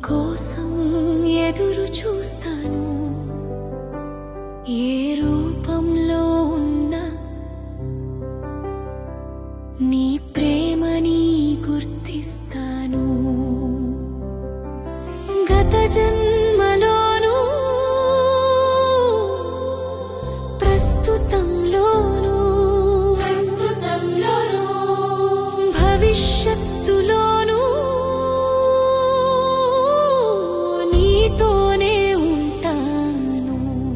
కోసం ఎదురు చూస్తాను ఏ రూపంలో ఉన్నా నీ ప్రేమని గుర్తిస్తాను గత జన్మలోను ప్రస్తుతంలోను ప్రస్తుతంలోనూ భవిష్యత్తులోను నీతోనే ఉంటాను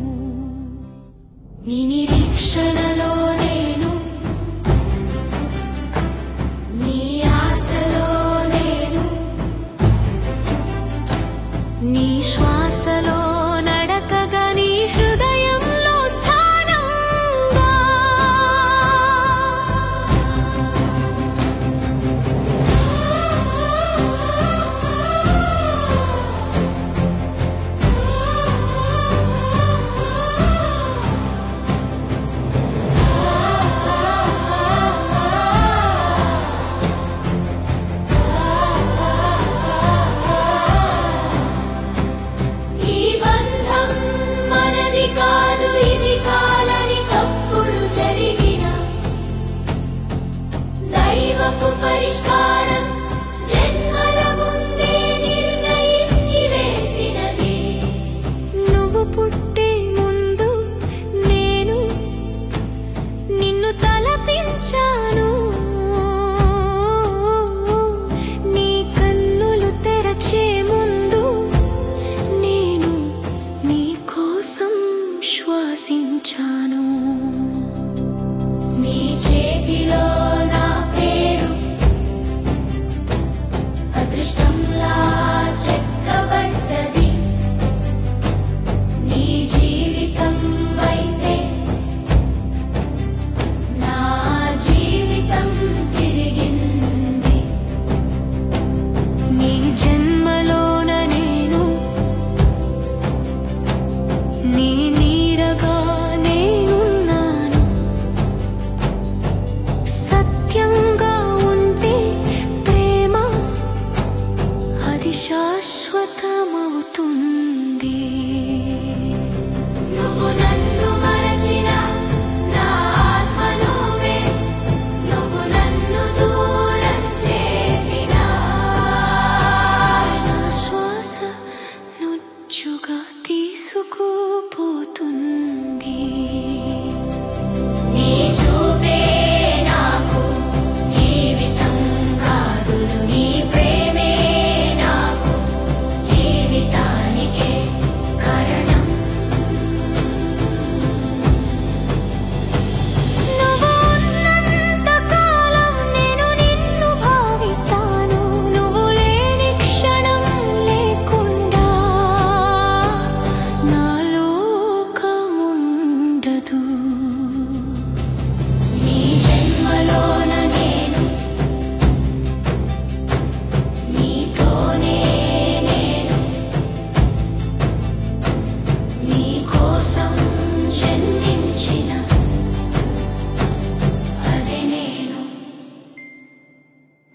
నీ నిరీక్షణలో నేను నీ ఆశలో నేను నీ శ్వాసలో నడకగా నీ హృదయంలో స్థానంగా ఈ బంధం మనది కాదు ఇది కాలని కప్పుడు జరిగిన దైవపు పరిష్కారం జన్మల ముందే నిర్ణయించి వేసినది నువ్వు పుట్టే ముందు నేను నిన్ను తలపించాను నీ కన్నులు తెరచే ముందు నేను నీ కోసం శ్వాసించాను నీ చేతిలో నా పేరు అదృష్టంలా చెక్కబడ్డది నీ జీవితం వైపే నా జీవితం తిరిగింది నీ జన్మలోన నేను నీ నీడగా నేనున్నాను సత్యంగా ఉంటే ప్రేమ అది శాశ్వతమా